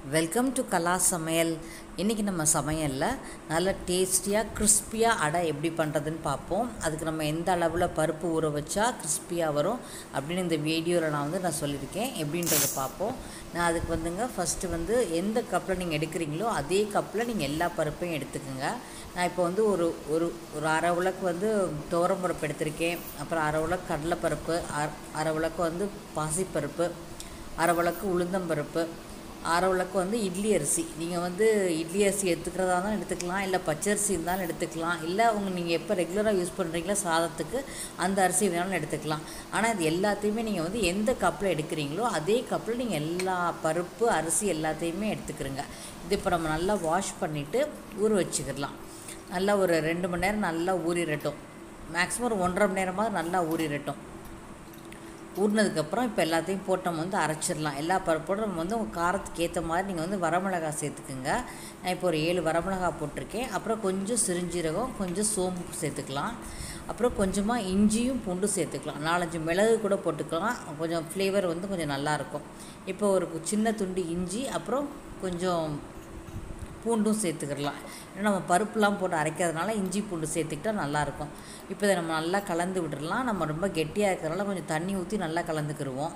welcome to கலா சமையல் இன்றைக்கி நம்ம சமையலில் நல்ல டேஸ்டியாக கிறிஸ்பியாக அடை எப்படி பண்ணுறதுன்னு பார்ப்போம் அதுக்கு நம்ம எந்த அளவில் பருப்பு ஊற வச்சா கிறிஸ்பியாக வரும் அப்படின்னு இந்த வீடியோவில் நான் வந்து நான் சொல்லியிருக்கேன் எப்படின்றத பார்ப்போம் நான் அதுக்கு வந்துங்க ஃபஸ்ட்டு வந்து எந்த கப்பில் நீங்கள் எடுக்கிறீங்களோ அதே கப்பில் நீங்கள் எல்லா பருப்பையும் எடுத்துக்கோங்க நான் இப்போ வந்து ஒரு ஒரு ஒரு அரை உலக்கு வந்து துவரம் பருப்பு எடுத்திருக்கேன் அப்புறம் அரை உலக்கு கடலைப்பருப்பு அர- அரை உலக்கு வந்து பாசிப்பருப்பு அரை உலக்கு உளுந்தம்பருப்பு அரை உலக்கு வந்து இட்லி அரிசி நீங்கள் வந்து இட்லி அரிசி எடுத்துக்கிறதா இருந்தாலும் எடுத்துக்கலாம் இல்லை பச்சரிசி இருந்தாலும் எடுத்துக்கலாம் இல்லை உங்க நீங்கள் எப்போ ரெகுலராக யூஸ் பண்ணுறீங்களோ சாதத்துக்கு அந்த அரிசி வேணாலும் எடுத்துக்கலாம் ஆனால் இது எல்லாத்தையுமே நீங்கள் வந்து எந்த கப்பில் எடுக்கிறீங்களோ அதே கப்பில் நீங்கள் எல்லா பருப்பு அரிசி எல்லாத்தையுமே எடுத்துக்கிறங்க இது இப்போ நம்ம நல்லா வாஷ் பண்ணிவிட்டு ஊற வச்சுக்கிடலாம் நல்லா ஒரு ரெண்டு மணி நேரம் நல்லா ஊறிடட்டும் மேக்ஸிமம் ஒரு ஒன்றரை மணி நேரமாக நல்லா ஊறிடட்டும் ஊறினதுக்கப்புறம் இப்போ எல்லாத்தையும் போட்டு நம்ம வந்து அரைச்சிடலாம் எல்லா பருப்போடும் நம்ம வந்து உங்கள் காரத்துக்கு ஏற்ற மாதிரி நீங்கள் வந்து வரமிளகாய் சேர்த்துக்குங்க நான் இப்போ ஒரு ஏழு வரமிளகாய் போட்டிருக்கேன் அப்புறம் கொஞ்சம் சிறுஞ்சீரகம் கொஞ்சம் சோம்பு சேர்த்துக்கலாம் அப்புறம் கொஞ்சமாக இஞ்சியும் பூண்டு சேர்த்துக்கலாம் நாலஞ்சு மிளகு கூட போட்டுக்கலாம் கொஞ்சம் ஃப்ளேவர் வந்து கொஞ்சம் நல்லாயிருக்கும் இப்போ ஒரு சின்ன துண்டு இஞ்சி அப்புறம் கொஞ்சம் பூண்டும் சேர்த்துக்கிடலாம் ஏன்னா நம்ம பருப்புலாம் போட்டு அரைக்கிறதுனால இஞ்சி பூண்டு சேர்த்துக்கிட்டா நல்லாயிருக்கும் இப்போ இதை நம்ம நல்லா கலந்து விட்டுறலாம் நம்ம ரொம்ப கெட்டியாக இருக்கிறனால கொஞ்சம் தண்ணி ஊற்றி நல்லா கலந்துக்கிடுவோம்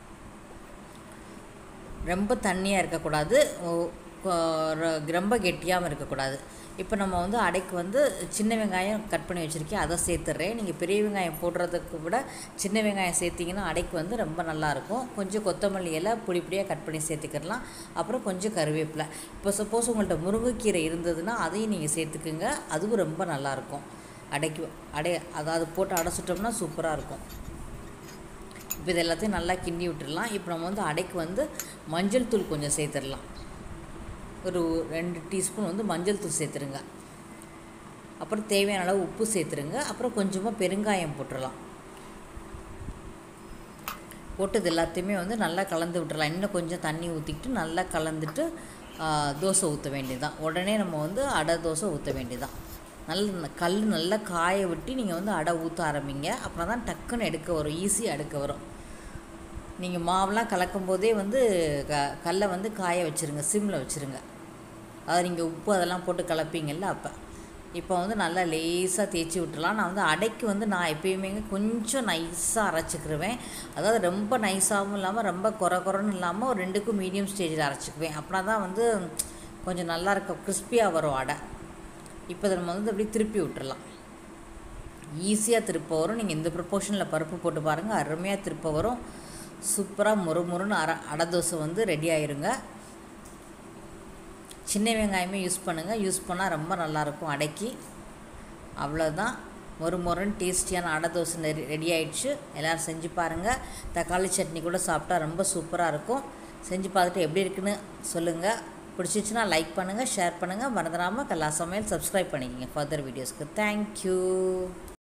ரொம்ப தண்ணியாக இருக்கக்கூடாது ஓ- கொ- ர- ரொம்ப கெட்டியாகவும் இருக்கக்கூடாது இப்போ நம்ம வந்து அடைக்கு வந்து சின்ன வெங்காயம் கட் பண்ணி வச்சுருக்கேன் அதை சேர்த்துட்றேன் நீங்கள் பெரிய வெங்காயம் போடுறதுக்கு விட சின்ன வெங்காயம் சேர்த்திங்கன்னா அடைக்கு வந்து ரொம்ப நல்லாயிருக்கும் கொஞ்சம் கொத்தமல்லி இலை பொடி பொடியாக கட் பண்ணி சேர்த்துக்கிடலாம் அப்புறம் கொஞ்சம் கருவேப்பிலை இப்போ சப்போஸ் உங்கள்கிட்ட முருங்கைக்கீரை இருந்ததுன்னா அதையும் நீங்கள் சேர்த்துக்குங்க அதுவும் ரொம்ப நல்லாயிருக்கும் அடைக்கு அடை அதாவது போட்டு அடை சுட்டோம்னா சூப்பராக இருக்கும் இப்போ இது எல்லாத்தையும் நல்லா கிண்டி விட்டுடலாம் இப்போ நம்ம வந்து அடைக்கு வந்து மஞ்சள் தூள் கொஞ்சம் சேர்த்துடலாம் ஒரு ரெண்டு டீஸ்பூன் வந்து மஞ்சள் தூள் சேர்த்துருங்க அப்புறம் தேவையான அளவு உப்பு சேர்த்துருங்க அப்புறம் கொஞ்சமாக பெருங்காயம் போட்டுடலாம் போட்டு இது எல்லாத்தையுமே வந்து நல்லா கலந்து விட்டுறலாம் இன்னும் கொஞ்சம் தண்ணி ஊற்றிக்கிட்டு நல்லா கலந்துட்டு ஆ, தோசை ஊற்ற வேண்டியதுதான் உடனே நம்ம வந்து அடை தோசை ஊற்ற வேண்டியதுதான் நல்ல கல் நல்லா காய விட்டு நீங்கள் வந்து அடை ஊற்ற ஆரம்பிங்க அப்புறம் தான் டக்குன்னு எடுக்க வரும் ஈஸியாக எடுக்க வரும் நீங்கள் மாவுலாம் கலக்கும் போதே வந்து க கல்லை வந்து காய வச்சுருங்க சிம்மில் வச்சுருங்க அதாவது நீங்கள் உப்பு அதெல்லாம் போட்டு கலப்பீங்கல்ல அப்போ இப்போ வந்து நல்லா லேசாக தேய்ச்சி விட்டுறலாம் நான் வந்து அடைக்கு வந்து நான் எப்பயுமே கொஞ்சம் நைஸாக அரைச்சிக்கிருவேன் அதாவது ரொம்ப நைஸாகவும் இல்லாமல் ரொம்ப குறை குறைன்னு இல்லாமல் ஒரு ரெண்டுக்கும் மீடியம் ஸ்டேஜில் அரைச்சிக்குவேன் அப்படின்னா தான் வந்து கொஞ்சம் நல்லா இருக்கும் கிறிஸ்பியாக வரும் அடை இப்போ இதை நம்ம வந்து அப்படியே திருப்பி விட்டுறலாம் ஈஸியாக திருப்ப வரும் நீங்கள் இந்த ப்ரொப்போர்ஷனில் பருப்பு போட்டு பாருங்கள் அருமையாக திருப்ப வரும் சூப்பராக மொறு மொறுன்னு அரை அடை தோசை வந்து ரெடி ஆயிருங்க சின்ன வெங்காயமே யூஸ் பண்ணுங்கள் யூஸ் பண்ணால் ரொம்ப நல்லாயிருக்கும் அடைக்கி அவ்வளோதான் மொறு மொறுன்னு டேஸ்டியான அடை தோசை ரெடி ஆயிடுச்சு எல்லோரும் செஞ்சு பாருங்கள் தக்காளி சட்னி கூட சாப்பிட்டா ரொம்ப சூப்பராக இருக்கும் செஞ்சு பார்த்துட்டு எப்படி இருக்குன்னு சொல்லுங்கள் பிடிச்சிச்சுன்னா லைக் பண்ணுங்கள் ஷேர் பண்ணுங்கள் மறந்துடாமல் கல்லா சமையல் சப்ஸ்கிரைப் பண்ணிக்கோங்க ஃபர்தர் வீடியோஸ்க்கு தேங்க்யூ